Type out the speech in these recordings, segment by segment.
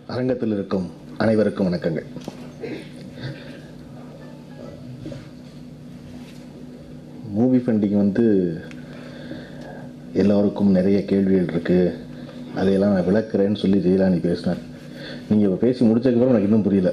அரங்கத்தில் இருக்கும் அனைவருக்கும் வணக்கங்கள் மூவி ஃபண்டிங் வந்து எல்லோருக்கும் நிறைய கேள்விகள் இருக்குது அதையெல்லாம் நான் விளக்குறேன்னு சொல்லி ஜெயலானி பேசினார் நீங்கள் இப்போ பேசி முடிச்சதுக்கப்புறம் எனக்கு இன்னும் புரியல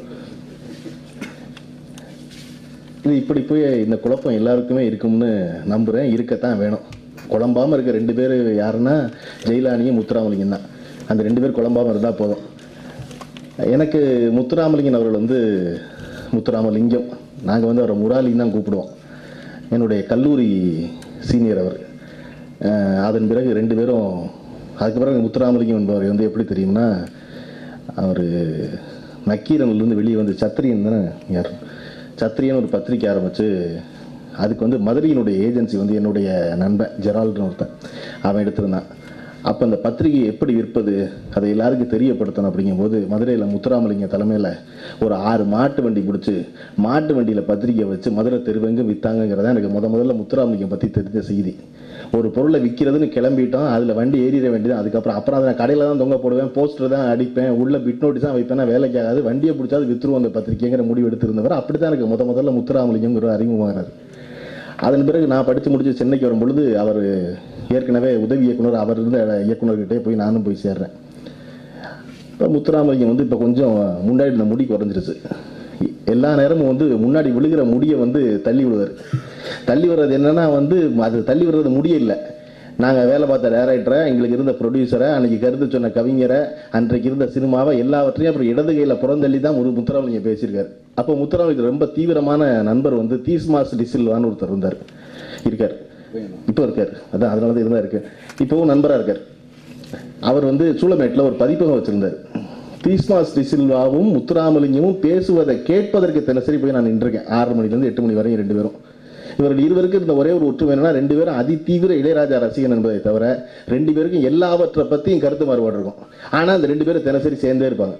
இது இப்படி போய் இந்த குழப்பம் எல்லாருக்குமே இருக்கும்னு நம்புகிறேன் இருக்கத்தான் வேணும் குழம்பாமல் இருக்க ரெண்டு பேர் யாருன்னா ஜெயலானியும் முத்துராமலிங்கம் தான் அந்த ரெண்டு பேர் குழம்பாமல் இருந்தால் போதும் எனக்கு முத்துராமலிங்கன் அவர்கள் வந்து முத்துராமலிங்கம் நாங்கள் வந்து அவரை முராலின்னு தான் கூப்பிடுவோம் என்னுடைய கல்லூரி சீனியர் அவர் அஹ் அதன் பிறகு ரெண்டு பேரும் அதுக்கு பிறகு முத்துராமலிங்கம் என்பவர் வந்து எப்படி தெரியும்னா அவர் நக்கீரன்லேருந்து வெளியே வந்து சத்திரியன் தானே யார் சத்திரியன் ஒரு பத்திரிக்கை ஆரம்பித்து அதுக்கு வந்து மதுரையினுடைய ஏஜென்சி வந்து என்னுடைய நண்பன் ஜெரால்டுன்னு ஒருத்தன் அவன் எடுத்திருந்தான் அப்போ அந்த பத்திரிகையை எப்படி விற்பது அதை எல்லாருக்கும் தெரியப்படுத்தணும் அப்படிங்கும்போது மதுரையில் முத்துராமலிங்க தலைமையில் ஒரு ஆறு மாட்டு வண்டி பிடிச்சி மாட்டு வண்டியில் பத்திரிக்கை வச்சு மதுரை தெருவெங்கும் விற்றாங்கங்கிறத எனக்கு முத முதல்ல முத்துராமலிங்கம் பற்றி தெரிஞ்ச செய்தி ஒரு பொருளை விற்கிறதுன்னு கிளம்பிட்டோம் அதில் வண்டி ஏறிட வேண்டியது அதுக்கப்புறம் அப்புறம் அதை நான் கடையில் தான் தொங்க போடுவேன் போஸ்டர் தான் அடிப்பேன் உள்ள பிட் நோட்டீஸ் தான் வைப்பேன் வேலைக்கு ஆகாது வண்டியை பிடிச்சாது வித்துருவோம் அந்த பத்திரிக்கைங்கிற முடிவு எடுத்திருந்தவர் அப்படி தான் எனக்கு முத முதல்ல முத்துராமலிங்கங்கிற அறிமுகமாகிறார் அதன் பிறகு நான் படித்து முடிச்சு சென்னைக்கு வரும் பொழுது அவர் ஏற்கனவே உதவி இயக்குனர் அவர் இருந்த இயக்குனர்கிட்டே போய் நானும் போய் சேர்றேன் இப்போ முத்துராமலிங்கம் வந்து இப்போ கொஞ்சம் முன்னாடி இந்த முடி குறைஞ்சிருச்சு எல்லா நேரமும் வந்து முன்னாடி விழுகிற முடியை வந்து தள்ளி விடுவார் தள்ளி விடுறது என்னன்னா வந்து அது தள்ளி விடுறது முடிய இல்லை நாங்கள் வேலை பார்த்த டேரக்டரை எங்களுக்கு இருந்த ப்ரொடியூசரை அன்னைக்கு கருத்து சொன்ன கவிஞரை அன்றைக்கு இருந்த சினிமாவை எல்லாவற்றையும் அப்புறம் இடது கையில் புறந்தள்ளி தான் ஒரு முத்துராமலிங்கம் பேசியிருக்காரு அப்போ முத்துராமலிங்கம் ரொம்ப தீவிரமான நண்பர் வந்து தீஸ்மாஸ் டிசில்வான்னு ஒருத்தர் இருந்தார் இருக்கார் இப்போ இருக்கார் அதான் அதனால தான் இருந்தா இருக்கு இப்போவும் நண்பராக இருக்கார் அவர் வந்து சூளமேட்டில் ஒரு பதிப்பகம் வச்சிருந்தார் தீஸ்மாஸ் டிசில்வாவும் முத்துராமலிங்கமும் பேசுவதை கேட்பதற்கு தினசரி போய் நான் நின்றுருக்கேன் ஆறு மணிலேருந்து எட்டு மணி வரையும் ரெண்டு பேரும் இவர்கள் இருவருக்கு இருந்த ஒரே ஒரு ஒற்றுமை என்னன்னா ரெண்டு பேரும் அதிதீவிர இளையராஜா ரசிகன் என்பதை தவிர ரெண்டு பேருக்கும் எல்லாவற்றை பற்றியும் கருத்து மாறுபாடு இருக்கும் ஆனால் அந்த ரெண்டு பேரும் தினசரி சேர்ந்தே இருப்பாங்க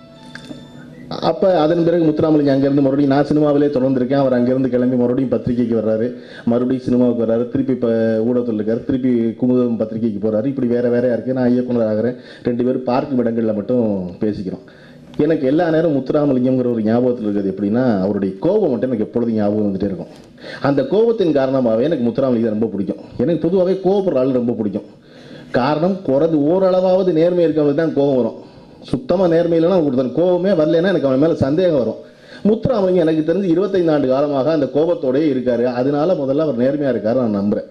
அப்போ அதன் பிறகு முத்துராமலிங்கம் அங்கேருந்து மறுபடியும் நான் சினிமாவிலே தொடர்ந்துருக்கேன் அவர் அங்கேருந்து கிளம்பி மறுபடியும் பத்திரிக்கைக்கு வர்றாரு மறுபடியும் சினிமாவுக்கு வர்றாரு திருப்பி இப்போ ஊடகத்தில் இருக்காரு திருப்பி குமுதம் பத்திரிக்கைக்கு போகிறாரு இப்படி வேற வேறையாக இருக்குது நான் இயக்குனர் ஆகிறேன் ரெண்டு பேரும் பார்க்கும் இடங்களில் மட்டும் பேசிக்கிறோம் எனக்கு எல்லா நேரம் முத்துராமலிங்கம்ங்கிற ஒரு ஞாபகத்தில் இருக்கிறது எப்படின்னா அவருடைய கோபம் மட்டும் எனக்கு எப்பொழுதும் ஞாபகம் வந்துட்டே இருக்கும் அந்த கோபத்தின் காரணமாகவே எனக்கு முத்துராமலிங்கம் ரொம்ப பிடிக்கும் எனக்கு பொதுவாகவே கோபப்படுற ஆள் ரொம்ப பிடிக்கும் காரணம் குறைந்து ஓரளவாவது நேர்மை இருக்கிறவங்களுக்கு தான் கோபம் வரும் சுத்தமாக நேர்மை இல்லைன்னா ஒருத்தன் கோபமே வரலைன்னா எனக்கு அவன் மேலே சந்தேகம் வரும் முத்துராமலிங்கம் எனக்கு தெரிஞ்சு இருபத்தைந்து ஆண்டு காலமாக அந்த கோபத்தோடயே இருக்காரு அதனால முதல்ல அவர் நேர்மையாக இருக்காரு நான் நம்புறேன்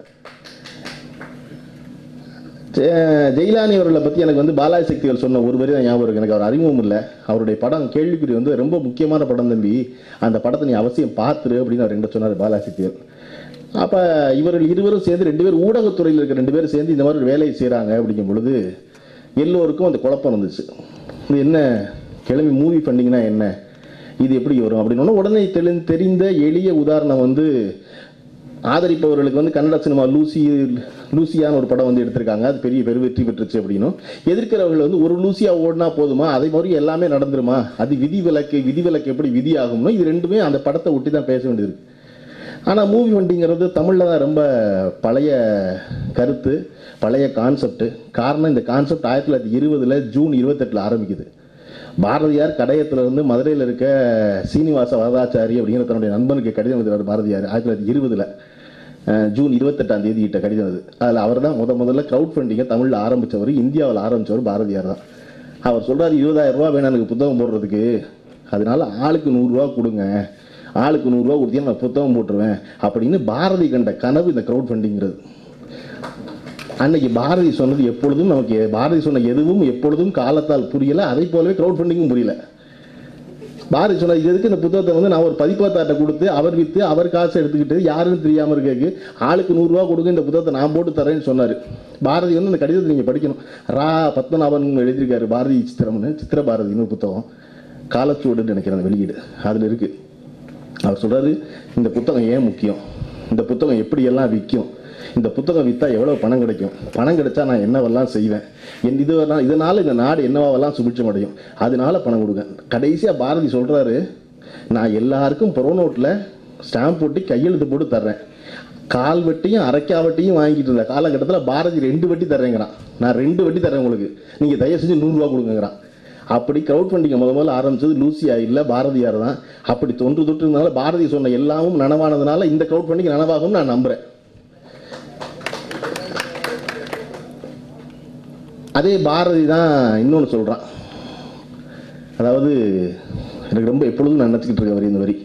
ஜெ- ஜெயிலானி அவர்களை பற்றி எனக்கு வந்து பாலாஜி சக்திகள் சொன்ன ஒரு வரி தான் ஞாபகம் இருக்கு எனக்கு அவர் அறிமுகம் இல்லை அவருடைய படம் கேள்விக்குறி வந்து ரொம்ப முக்கியமான படம் தம்பி அந்த படத்தை நீ அவசியம் பார்த்துரு அப்படின்னு அவர் என்கிட்ட சொன்னார் பாலாஜி சக்திகள் அப்போ இவர்கள் இருவரும் சேர்ந்து ரெண்டு பேர் ஊடகத்துறையில் இருக்க ரெண்டு பேரும் சேர்ந்து இந்த மாதிரி ஒரு வேலையை செய்கிறாங்க அப்படிங்கும் பொழுது எல்லோருக்கும் அந்த குழப்பம் இருந்துச்சு இது என்ன கிளம்பி மூவி ஃபண்டிங்னா என்ன இது எப்படி வரும் அப்படின்னு உடனே தெளி தெரிந்த எளிய உதாரணம் வந்து ஆதரிப்பவர்களுக்கு வந்து கன்னட சினிமா லூசி லூசியான்னு ஒரு படம் வந்து எடுத்திருக்காங்க அது பெரிய பெரு வெற்றி பெற்றுச்சு அப்படின்னும் எதிர்க்கிறவர்கள் வந்து ஒரு லூசியா ஓடினா போதுமா அதே மாதிரி எல்லாமே நடந்துருமா அது விதி விலக்கு விதி விலக்கு எப்படி விதி ஆகும்னோ இது ரெண்டுமே அந்த படத்தை ஒட்டி தான் பேச வேண்டியது இருக்கு ஆனால் மூவி வண்டிங்கிறது தமிழில் தான் ரொம்ப பழைய கருத்து பழைய கான்செப்ட் காரணம் இந்த கான்செப்ட் ஆயிரத்தி தொள்ளாயிரத்தி இருபதில் ஜூன் இருபத்தெட்டில் ஆரம்பிக்குது பாரதியார் கடையத்துல இருந்து மதுரையில் இருக்க சீனிவாச வரதாச்சாரி அப்படிங்கிற தன்னுடைய நண்பனுக்கு கடிதம் எழுதுறாரு பாரதியார் ஆயிரத்தி தொள்ளாயிரத்தி இருபதில் ஜூன் இருபத்தெட்டாம் தேதி இட்ட கடிதம் அது அதில் அவர் தான் முத முதல்ல க்ரௌட் ஃபண்டிங்கை தமிழில் ஆரம்பித்தவர் இந்தியாவில் ஆரம்பித்தவர் பாரதியார் தான் அவர் சொல்றாரு இருபதாயிரம் ரூபா வேணும் எனக்கு புத்தகம் போடுறதுக்கு அதனால ஆளுக்கு நூறுரூவா கொடுங்க ஆளுக்கு நூறுரூவா கொடுத்தீங்கன்னா நான் புத்தகம் போட்டுருவேன் அப்படின்னு பாரதி கண்ட கனவு இந்த க்ரௌட் ஃபண்டிங்கிறது அன்னைக்கு பாரதி சொன்னது எப்பொழுதும் நமக்கு பாரதி சொன்ன எதுவும் எப்பொழுதும் காலத்தால் புரியல அதை போலவே க்ரௌட் ஃபண்டிங்கும் புரியல பாரதி சொன்ன இது எதுக்கு இந்த புத்தகத்தை வந்து நான் ஒரு பதிப்பகத்தாட்ட கொடுத்து அவர் வித்து அவர் காசு எடுத்துக்கிட்டு யாருன்னு தெரியாம இருக்கக்கு ஆளுக்கு நூறுரூவா கொடுங்க இந்த புத்தகத்தை நான் போட்டு தரேன்னு சொன்னார் பாரதி வந்து அந்த கடிதத்தை நீங்கள் படிக்கணும் ரா பத்மநாபன் எழுதியிருக்காரு பாரதி சித்திரம்னு சித்திர பாரதின்னு ஒரு புத்தகம் காலச்சுவடுன்னு நினைக்கிறேன் அந்த வெளியீடு அதில் இருக்கு அவர் சொல்றாரு இந்த புத்தகம் ஏன் முக்கியம் இந்த புத்தகம் எப்படியெல்லாம் விற்கும் இந்த புத்தகம் விற்றா எவ்வளோ பணம் கிடைக்கும் பணம் கிடைச்சா நான் என்னவெல்லாம் செய்வேன் என் இது இதனால் இந்த நாடு என்னவாவெல்லாம் சுபிட்சம் அடையும் அதனால பணம் கொடுங்க கடைசியாக பாரதி சொல்கிறாரு நான் எல்லாருக்கும் புறநோட்டில் ஸ்டாம்ப் போட்டு கையெழுத்து போட்டு தர்றேன் கால் வெட்டியும் அரைக்கா வட்டியும் வாங்கிட்டு இருந்த காலகட்டத்தில் பாரதி ரெண்டு வட்டி தர்றேங்கிறான் நான் ரெண்டு வட்டி தரேன் உங்களுக்கு நீங்கள் தயவு செஞ்சு நூறுரூவா கொடுங்கங்கிறான் அப்படி க்ரௌட் ஃபண்டிங்கை முத முதல்ல ஆரம்பிச்சது லூசியா இல்லை பாரதியார் தான் அப்படி தொன்று தொட்டுனால பாரதி சொன்ன எல்லாமும் நனவானதுனால இந்த க்ரௌட் ஃபண்டிங் நனவாகும் நான் நம்புகிறேன் அதே பாரதி தான் இன்னொன்று சொல்கிறான் அதாவது எனக்கு ரொம்ப எப்பொழுதும் நான் நினச்சிக்கிட்டு இருக்க வரி இந்த வரி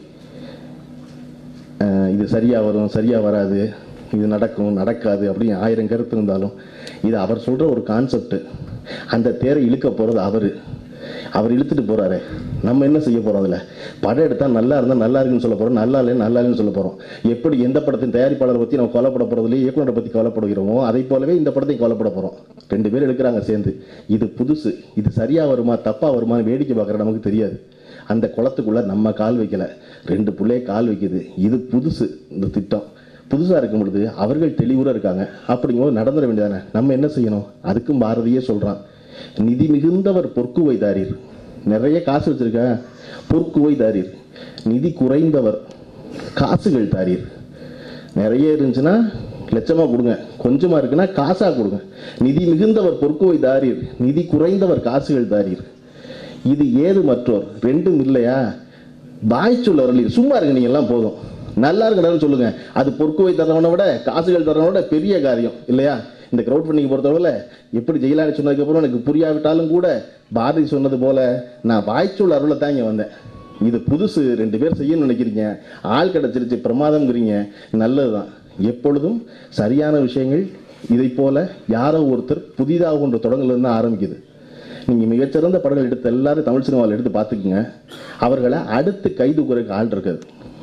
அஹ் இது சரியாக வரும் சரியாக வராது இது நடக்கும் நடக்காது அப்படின்னு ஆயிரம் கருத்து இருந்தாலும் இது அவர் சொல்கிற ஒரு கான்செப்ட் அந்த தேரை இழுக்க போகிறது அவர் அவர் இழுத்துட்டு போகிறாரு நம்ம என்ன செய்ய போகிறோம் அதில் படம் எடுத்தால் நல்லா இருந்தால் நல்லா இருக்குன்னு சொல்ல போகிறோம் நல்லா இல்லைன்னு நல்லா இல்லைன்னு சொல்ல போகிறோம் எப்படி எந்த படத்தின் தயாரிப்பாளரை பற்றி நம்ம கவலைப்பட போகிறதுல இயக்குனரை பற்றி கவலைப்படுகிறோமோ அதை போலவே இந்த படத்தையும் கவலைப்பட போகிறோம் ரெண்டு பேர் எடுக்கிறாங்க சேர்ந்து இது புதுசு இது சரியாக வருமா தப்பாக வருமான்னு வேடிக்கை பார்க்குற நமக்கு தெரியாது அந்த குளத்துக்குள்ள நம்ம கால் வைக்கல ரெண்டு பிள்ளைய கால் வைக்குது இது புதுசு இந்த திட்டம் புதுசாக இருக்கும் பொழுது அவர்கள் தெளிவுற இருக்காங்க அப்படிங்கும்போது நடந்துட வேண்டியதானே நம்ம என்ன செய்யணும் அதுக்கும் பாரதியே சொல்கிறான் நிதி மிகுந்தவர் பொற்குவை தாரீர் நிறைய காசு வச்சிருக்க பொற்குவை தாரீர் நிதி குறைந்தவர் காசுகள் தாரீர் நிறைய இருந்துச்சுன்னா லட்சமா கொடுங்க கொஞ்சமா இருக்குன்னா காசா கொடுங்க நிதி மிகுந்தவர் பொற்குவை தாரீர் நிதி குறைந்தவர் காசுகள் தாரீர் இது ஏது மற்றோர் ரெண்டும் இல்லையா பாய் சொல்ல வரலீர் சும்மா இருங்க நீங்க எல்லாம் போதும் நல்லா இருக்கணும்னு சொல்லுங்க அது பொற்குவை தரவனை விட காசுகள் தரவனை விட பெரிய காரியம் இல்லையா இந்த க்ரௌட் ஃபண்டிங் பொறுத்தவரை எப்படி ஜெயிலானி சொன்னதுக்கப்புறம் எனக்கு புரியாவிட்டாலும் கூட பாரதி சொன்னது போல நான் வாய்ச்சொல் அருளை தான் இங்கே வந்தேன் இது புதுசு ரெண்டு பேர் செய்யணும்னு நினைக்கிறீங்க ஆள் கிடச்சிருச்சு பிரமாதம்ங்கிறீங்க நல்லதுதான் எப்பொழுதும் சரியான விஷயங்கள் இதை போல யாரோ ஒருத்தர் புதிதாக ஒன்று தொடங்கலேருந்து ஆரம்பிக்குது நீங்கள் மிகச்சிறந்த படங்கள் எடுத்த எல்லாரும் தமிழ் சினிமாவில் எடுத்து பார்த்துக்குங்க அவர்களை அடுத்து கைது குறைக்க ஆள் இருக்காது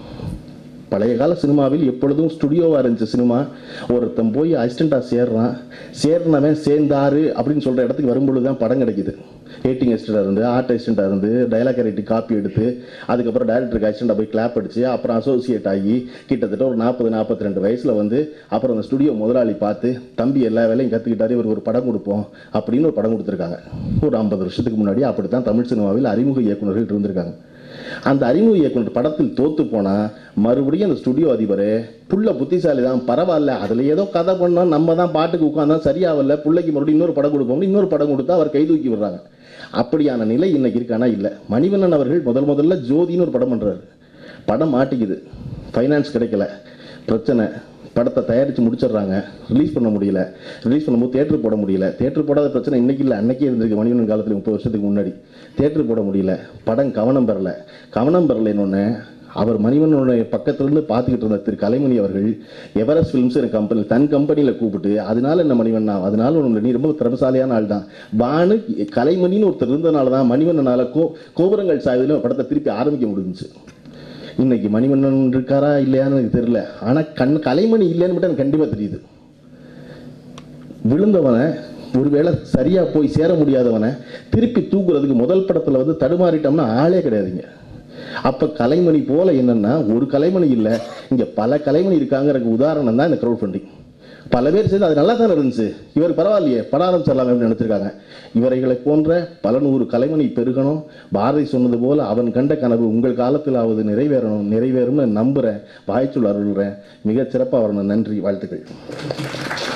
பழைய கால சினிமாவில் எப்பொழுதும் ஸ்டுடியோவாக இருந்துச்சு சினிமா ஒருத்தன் போய் அசிஸ்டண்ட்டாக சேர்றான் சேர்னவன் சேர்ந்தாரு அப்படின்னு சொல்கிற இடத்துக்கு வரும்பொழுது தான் படம் கிடைக்குது ஏட்டிங் அசிஸ்டண்டாக இருந்து ஆர்ட் அசிஸ்டண்டாக இருந்து டைலாக் ரைட்டி காப்பி எடுத்து அதுக்கப்புறம் டைரக்டருக்கு அசிஸ்டண்டாக போய் கிளாப் அடிச்சு அப்புறம் அசோசியேட் ஆகி கிட்டத்தட்ட ஒரு நாற்பது நாற்பத்தி ரெண்டு வயசில் வந்து அப்புறம் அந்த ஸ்டுடியோ முதலாளி பார்த்து தம்பி எல்லா வேலையும் கற்றுக்கிட்டாரு இவர் ஒரு படம் கொடுப்போம் அப்படின்னு ஒரு படம் கொடுத்துருக்காங்க ஒரு ஐம்பது வருஷத்துக்கு முன்னாடி அப்படி தான் தமிழ் சினிமாவில் அறிமுக இயக்குனர்கள் இருந்திருக்காங்க அந்த அறிமுக இயக்குனர் படத்தில் தோத்து போனா மறுபடியும் அந்த ஸ்டுடியோ அதிபர் புள்ள புத்திசாலி தான் பரவாயில்ல அதில் ஏதோ கதை பண்ணோம் நம்ம தான் பாட்டுக்கு உட்காந்தா சரியாகல பிள்ளைக்கு மறுபடியும் இன்னொரு படம் கொடுப்போம் இன்னொரு படம் கொடுத்தா அவர் கை தூக்கி விடுறாங்க அப்படியான நிலை இன்னைக்கு இருக்கானா இல்லை மணிவண்ணன் அவர்கள் முதல் முதல்ல ஜோதின்னு ஒரு படம் பண்றாரு படம் மாட்டிக்குது ஃபைனான்ஸ் கிடைக்கல பிரச்சனை படத்தை தயாரித்து முடிச்சிடுறாங்க ரிலீஸ் பண்ண முடியல ரிலீஸ் பண்ணும்போது தேட்டர் போட முடியல தேட்டர் போடாத பிரச்சனை இன்னைக்கு இல்லை அன்னைக்கே இருந்திருக்கு மணிவண்ணன் காலத்தில் முப்பது வருஷத்துக்கு முன்னாடி தேட்டர் போட முடியல படம் கவனம் பெறல கவனம் பெறலைன்னு அவர் மணிவண்ணனுடைய பக்கத்துலேருந்து பார்த்துக்கிட்டு இருந்த திரு கலைமணி அவர்கள் எவரெஸ்ட் ஃபிலிம்ஸ் கம்பெனி தன் கம்பெனியில் கூப்பிட்டு அதனால என்ன மணிவண்ணா அதனால ஒன்று நீ ரொம்ப திறமசாலியான ஆள் தான் பானு கலைமணின்னு ஒருத்தர் இருந்தனால தான் மணிவண்ணனால கோ கோபுரங்கள் சாய்வதில் படத்தை திருப்பி ஆரம்பிக்க முடிஞ்சுச்சு இன்னைக்கு மணிவண்ணன் இருக்காரா இல்லையான்னு எனக்கு தெரியல ஆனால் கண் கலைமணி இல்லைன்னு மட்டும் எனக்கு கண்டிப்பாக தெரியுது விழுந்தவனை ஒருவேளை சரியா போய் சேர முடியாதவனை திருப்பி தூக்குறதுக்கு முதல் படத்துல வந்து தடுமாறிட்டோம்னா ஆளே கிடையாதுங்க அப்ப கலைமணி போல என்னன்னா ஒரு கலைமணி இல்லை இங்க பல கலைமணி இருக்காங்கிறதுக்கு உதாரணம் தான் இந்த க்ரௌட் ஃபண்டிங் பல பேர் சேர்ந்து அது நல்லா தானே இருந்துச்சு இவர் பரவாயில்லையே பட ஆரம்பிச்சிடலாம் அப்படின்னு நினைச்சிருக்காங்க இவர்களை போன்ற பல நூறு கலைமணி பெருகணும் பாரதி சொன்னது போல அவன் கண்ட கனவு உங்கள் காலத்திலாவது நிறைவேறணும் நிறைவேறும்னு நம்புறேன் வாய்ச்சொல் அருள்றேன் மிகச் சிறப்பாக வரணும் நன்றி வாழ்த்துக்கள்